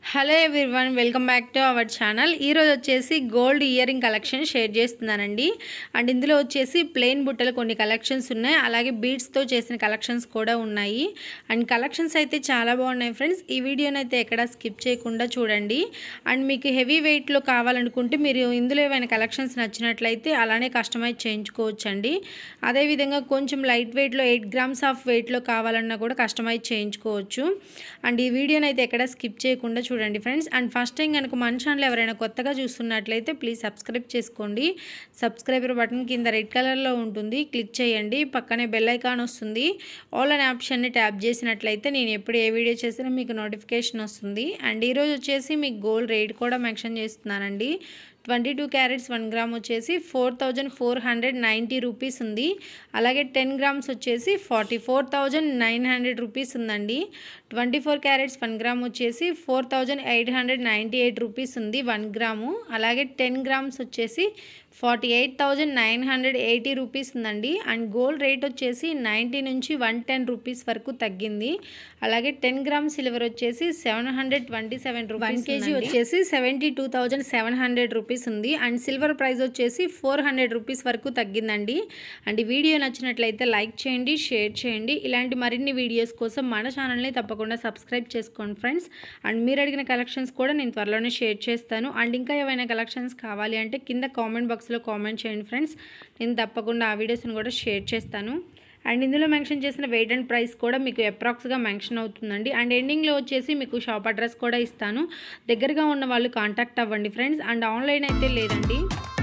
hello everyone welcome back to our channel ఈరోజు వచ్చేసి gold earring collection share చేస్తున్నానండి and ఇందులో వచ్చేసి ప్లెయిన్ బుట్టలు కొన్ని కలెక్షన్స్ ఉన్నాయి అలాగే బీడ్స్తో చేసిన కలెక్షన్స్ కూడా ఉన్నాయి అండ్ కలెక్షన్స్ అయితే చాలా బాగున్నాయి ఫ్రెండ్స్ ఈ వీడియోని అయితే ఎక్కడ స్కిప్ చేయకుండా చూడండి అండ్ మీకు హెవీ వెయిట్లో కావాలనుకుంటే మీరు ఇందులో ఏమైనా కలెక్షన్స్ నచ్చినట్లయితే అలానే కస్టమైజ్ చేయించుకోవచ్చండి అదేవిధంగా కొంచెం లైట్ వెయిట్లో ఎయిట్ గ్రామ్స్ ఆఫ్ వెయిట్లో కావాలన్నా కూడా కస్టమైజ్ చేయించుకోవచ్చు అండ్ ఈ వీడియోని అయితే ఎక్కడ స్కిప్ చేయకుండా చూడండి ఫ్రెండ్స్ అండ్ ఫస్ట్ టైం కనుక మన ఛానల్ ఎవరైనా కొత్తగా చూస్తున్నట్లయితే ప్లీజ్ సబ్స్క్రైబ్ చేసుకోండి సబ్స్క్రైబర్ బటన్ కింద రెడ్ కలర్లో ఉంటుంది క్లిక్ చేయండి పక్కనే బెల్ ఐకాన్ వస్తుంది ఆల్ అనే ఆప్షన్ని ట్యాప్ చేసినట్లయితే నేను ఎప్పుడు ఏ వీడియో చేసినా మీకు నోటిఫికేషన్ వస్తుంది అండ్ ఈరోజు వచ్చేసి మీకు గోల్డ్ రేట్ కూడా మెన్షన్ చేస్తున్నానండి twenty two carats one gram వచ్చేసి four thousand four hundred ninety rupees ఉంది అలాగే టెన్ గ్రామ్స్ వచ్చేసి forty four thousand nine hundred rupees ఉందండి twenty four carats one gram వచ్చేసి four thousand eight hundred ninety eight rupees ఉంది one gram అలాగే ten grams వచ్చేసి forty eight thousand nine hundred eighty rupees ఉందండి and gold rate వచ్చేసి ninety నుంచి one ten rupees వరకు తగ్గింది అలాగే టెన్ గ్రామ్ సిల్వర్ వచ్చేసి seven hundred twenty seven rupees one KG వచ్చేసి seventy two thousand seven hundred rupees ఉంది అండ్ సిల్వర్ ప్రైస్ వచ్చేసి ఫోర్ హండ్రెడ్ రూపీస్ వరకు తగ్గిందండి అండ్ ఈ వీడియో నచ్చినట్లయితే లైక్ చేయండి షేర్ చేయండి ఇలాంటి మరిన్ని వీడియోస్ కోసం మన ఛానల్ని తప్పకుండా సబ్స్క్రైబ్ చేసుకోండి ఫ్రెండ్స్ అండ్ మీరు అడిగిన కలెక్షన్స్ కూడా నేను త్వరలోనే షేర్ చేస్తాను అండ్ ఇంకా ఏమైనా కలెక్షన్స్ కావాలి అంటే కింద కామెంట్ బాక్స్లో కామెంట్ చేయండి ఫ్రెండ్స్ నేను తప్పకుండా ఆ వీడియోస్ని కూడా షేర్ చేస్తాను అండ్ ఇందులో మెన్షన్ చేసిన వెయిట్ అండ్ ప్రైస్ కూడా మీకు అప్రాక్స్గా మెన్షన్ అవుతుందండి అండ్ ఎండింగ్లో వచ్చేసి మీకు షాప్ అడ్రస్ కూడా ఇస్తాను దగ్గరగా ఉన్న వాళ్ళు కాంటాక్ట్ అవ్వండి ఫ్రెండ్స్ అండ్ ఆన్లైన్ అయితే లేదండి